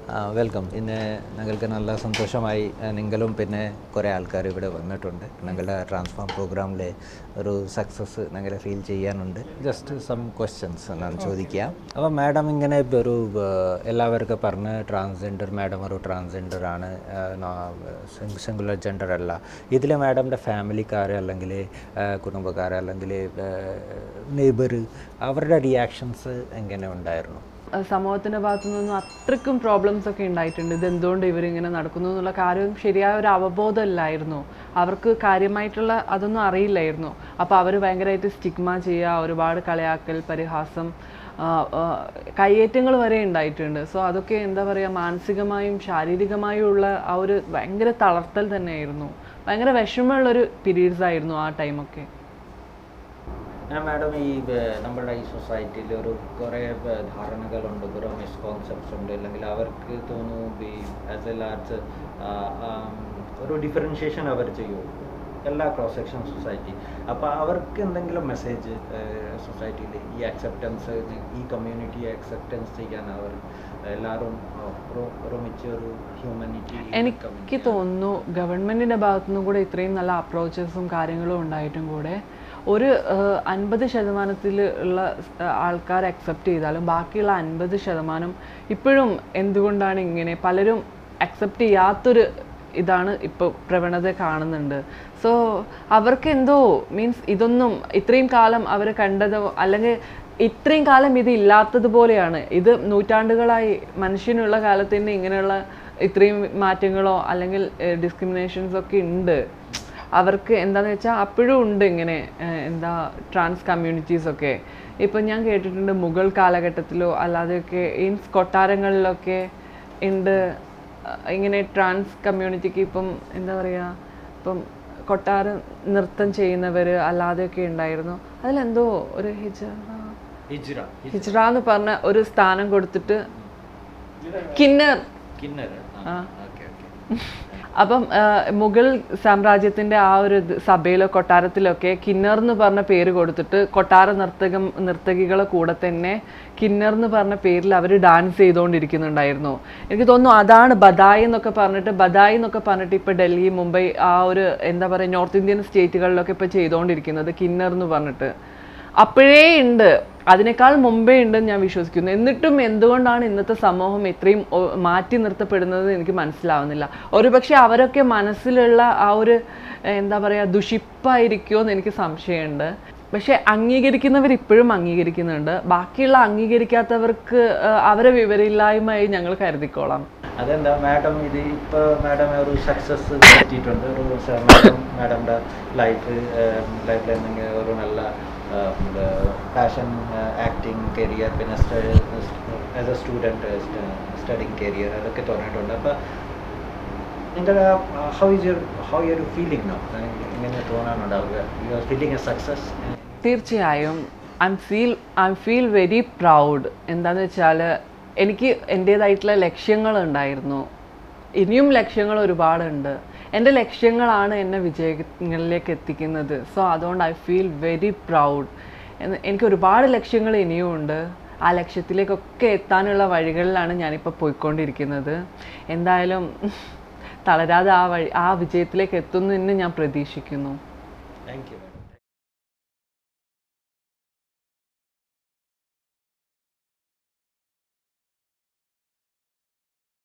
Welcome ഇന്ന് ഞങ്ങൾക്ക് നല്ല സന്തോഷമായി ആ, നിങ്ങളും പിന്നെ കുറേ ആൾക്കാർ ഇവിടെ വന്നിട്ടുണ്ട് ഞങ്ങളുടെ ട്രാൻസ്ഫോം പ്രോഗ്രാമിലെ ഒരു സക്സസ് ഞങ്ങൾ ഫീൽ ചെയ്യാനുണ്ട് ജസ്റ്റ് സം ക്വസ്റ്റ്യൻസ് ഞാൻ ചോദിക്കാം അപ്പോൾ മാഡം ഇങ്ങനെ ഇപ്പൊ ഒരു ആ, എല്ലാവർക്കും പറഞ്ഞ് ട്രാൻസ്ജെൻഡർ മാഡം ഒരു ട്രാൻസ്ജെൻഡർ ആണ് സിംഗുലർ ജെൻഡർ അല്ല ഇതിൽ മാഡമിൻ്റെ ഫാമിലിക്കാർ അല്ലെങ്കിൽ കുടുംബക്കാർ അല്ലെങ്കിൽ നെയ്ബർ അവരുടെ റിയാക്ഷൻസ് എങ്ങനെ ഉണ്ടായിരുന്നു അഹ് സമൂഹത്തിന്റെ ഭാഗത്തു നിന്നും അത്രയ്ക്കും പ്രോബ്ലംസ് ഒക്കെ ഉണ്ടായിട്ടുണ്ട് ഇത് എന്തുകൊണ്ട് ഇവരിങ്ങനെ നടക്കുന്നു എന്നുള്ള കാര്യം ശരിയായ ഒരു അവബോധമില്ലായിരുന്നു അവർക്ക് കാര്യമായിട്ടുള്ള അതൊന്നും അറിയില്ലായിരുന്നു അപ്പോൾ അവർ ഭയങ്കരമായിട്ട് സ്റ്റിഗ്മ ചെയ്യുക ഒരുപാട് കളയാക്കൽ പരിഹാസം കയ്യേറ്റങ്ങൾ വരെ ഉണ്ടായിട്ടുണ്ട് സോ അതൊക്കെ എന്താ പറയുക മാനസികമായും ശാരീരികമായും ഉള്ള ആ ഒരു ഭയങ്കര തളർത്തൽ തന്നെയായിരുന്നു ഭയങ്കര വിഷമമുള്ളൊരു പീരീഡ്സ് ആയിരുന്നു ആ ടൈമൊക്കെ ഞാൻ മാഡം ഈ ഏർ, നമ്മുടെ ഈ സൊസൈറ്റിയിൽ ഒരു കുറേ ഏർ, ധാരണകളുണ്ട് കുറേ മിസ്കോൺസെപ്റ്റ്സ് ഉണ്ട് അല്ലെങ്കിൽ അവർക്ക് തോന്നുന്നു ഈ ആസ് എ ലാർജ് ഒരു ഡിഫറൻഷിയേഷൻ അവർ ചെയ്യും എല്ലാ ക്രോസ് സെക്ഷൻ സൊസൈറ്റി അപ്പോൾ അവർക്ക് എന്തെങ്കിലും മെസ്സേജ് സൊസൈറ്റിയിൽ ഈ അക്സെപ്റ്റൻസ് ഈ കമ്മ്യൂണിറ്റിയെ അക്സെപ്റ്റൻസ് ചെയ്യാൻ അവർ എല്ലാവരും ഒരു- ഒരുമിച്ച് ഒരു ഹ്യൂമനിറ്റി എനിക്ക് തോന്നുന്നു ഗവൺമെന്റിന്റെ ഭാഗത്തുനിന്നും കൂടെ ഇത്രയും നല്ല അപ്രോച്ചസും കാര്യങ്ങളും ഉണ്ടായിട്ടും കൂടെ ഒരു അൻപത് ശതമാനത്തിൽ ഉള്ള ആൾക്കാർ അക്സെപ്റ്റ് ചെയ്താലും ബാക്കിയുള്ള അൻപത് ശതമാനം ഇപ്പോഴും എന്തുകൊണ്ടാണ് ഇങ്ങനെ പലരും അക്സെപ്റ്റ് ചെയ്യാത്തൊരു ഇതാണ് ഇപ്പോൾ പ്രവണത കാണുന്നുണ്ട് സോ അവർക്ക് എന്തോ മീൻസ് ഇതൊന്നും ഇത്രയും കാലം അവർ കണ്ടതോ അല്ലെങ്കിൽ ഇത്രയും കാലം ഇത് ഇല്ലാത്തതുപോലെയാണ് ഇത് നൂറ്റാണ്ടുകളായി മനുഷ്യനുള്ള കാലത്ത് തന്നെ ഇങ്ങനെയുള്ള ഇത്രയും മാറ്റങ്ങളോ അല്ലെങ്കിൽ ഡിസ്ക്രിമിനേഷൻസ് ഒക്കെ ഉണ്ട് അവർക്ക് എന്താണെന്ന് വെച്ചാൽ അപ്പോഴും ഉണ്ട് ഇങ്ങനെ ഏഹ്, എന്താ ട്രാൻസ് കമ്മ്യൂണിറ്റീസ് ഒക്കെ ഇപ്പം ഞാൻ കേട്ടിട്ടുണ്ട് മുഗൾ കാലഘട്ടത്തിലോ അല്ലാതെയൊക്കെ ഈ കൊട്ടാരങ്ങളിലൊക്കെ ഉണ്ട് അഹ് ഇങ്ങനെ ട്രാൻസ് കമ്മ്യൂണിറ്റിക്ക് ഇപ്പം എന്താ പറയുക ഇപ്പം കൊട്ടാര നൃത്തം ചെയ്യുന്നവർ അല്ലാതെയൊക്കെ ഉണ്ടായിരുന്നു അതിലെന്തോ ഒരു ഹിജറ ഹിജ്റ ഹിജ്റ എന്ന് പറഞ്ഞ ഒരു സ്ഥാനം കൊടുത്തിട്ട് കിന്നർ കിന്നർ ആ. ഓക്കെ ഓക്കെ അപ്പം ആ, മുഗൾ സാമ്രാജ്യത്തിന്റെ ആ ഒരു ഇത് സഭയിലോ കൊട്ടാരത്തിലൊക്കെ കിന്നർ എന്ന് പറഞ്ഞ പേര് കൊടുത്തിട്ട് കൊട്ടാര നർത്തകം നർത്തകികളെ കൂടെ തന്നെ കിന്നർ എന്ന് പറഞ്ഞ പേരിൽ അവർ ഡാൻസ് ചെയ്തുകൊണ്ടിരിക്കുന്നുണ്ടായിരുന്നു എനിക്ക് തോന്നുന്നു അതാണ് ബദായി എന്നൊക്കെ പറഞ്ഞിട്ട് ബദായി എന്നൊക്കെ പറഞ്ഞിട്ട് ഇപ്പൊ ഡൽഹി മുംബൈ ആ ഒരു എന്താ പറയുക നോർത്ത് ഇന്ത്യൻ സ്റ്റേറ്റുകളിലൊക്കെ ഇപ്പൊ ചെയ്തുകൊണ്ടിരിക്കുന്നത് കിന്നർ എന്ന് പറഞ്ഞിട്ട് അപ്പോഴേ ഉണ്ട് അതിനേക്കാൾ മുമ്പേ ഉണ്ടെന്ന് ഞാൻ വിശ്വസിക്കുന്നു എന്നിട്ടും എന്തുകൊണ്ടാണ് ഇന്നത്തെ സമൂഹം ഇത്രയും ഒ- മാറ്റി നിർത്തപ്പെടുന്നത് എനിക്ക് മനസ്സിലാവുന്നില്ല ഒരുപക്ഷെ അവരൊക്കെ മനസ്സിലുള്ള ആ ഒരു ഏഹ്, എന്താ പറയുക ദുഷിപ്പായിരിക്കുമോ എന്ന് എനിക്ക് സംശയമുണ്ട് പക്ഷെ അംഗീകരിക്കുന്നവർ ഇപ്പോഴും അംഗീകരിക്കുന്നുണ്ട് ബാക്കിയുള്ള അംഗീകരിക്കാത്തവർക്ക് ഏഹ്, അവരെ വിവരമില്ലായ്മയായി ഞങ്ങൾ കരുതിക്കോളാം അതെന്താ മാഡം ഇത് ഇപ്പോൾ മാഡം ഒരു സക്സസ് പറ്റിയിട്ടുണ്ട് ഒരു മാഡം മാഡമിൻ്റെ ലൈഫ് ലൈഫിൽ എന്തെങ്കിലും ഒരു നല്ല പാഷൻ ആക്ടിങ് കരിയർ പിന്നെ as a student studying career അതൊക്കെ തോന്നിയിട്ടുണ്ട് അപ്പോൾ നിങ്ങളുടെ how is your how you feeling no ഇങ്ങനെ തോന്നാനുണ്ടാവുക you are feeling a success തീർച്ചയായും I feel I feel very proud എന്താണെന്ന് വെച്ചാൽ എനിക്ക് എൻ്റേതായിട്ടുള്ള ലക്ഷ്യങ്ങളുണ്ടായിരുന്നു ഇനിയും ലക്ഷ്യങ്ങൾ ഒരുപാടുണ്ട് എൻ്റെ ലക്ഷ്യങ്ങളാണ് എന്നെ വിജയങ്ങളിലേക്ക് എത്തിക്കുന്നത് സോ അതുകൊണ്ട് ഐ ഫീൽ വെരി പ്രൗഡ് എനിക്ക് ഒരുപാട് ലക്ഷ്യങ്ങൾ ഇനിയും ഉണ്ട് ആ ലക്ഷ്യത്തിലേക്കൊക്കെ എത്താനുള്ള വഴികളിലാണ് ഞാനിപ്പോൾ പോയിക്കൊണ്ടിരിക്കുന്നത് എന്തായാലും തളരാതെ ആ വഴി ആ വിജയത്തിലേക്ക് എത്തുന്നു എന്ന് ഞാൻ പ്രതീക്ഷിക്കുന്നു താങ്ക് യു മാഡം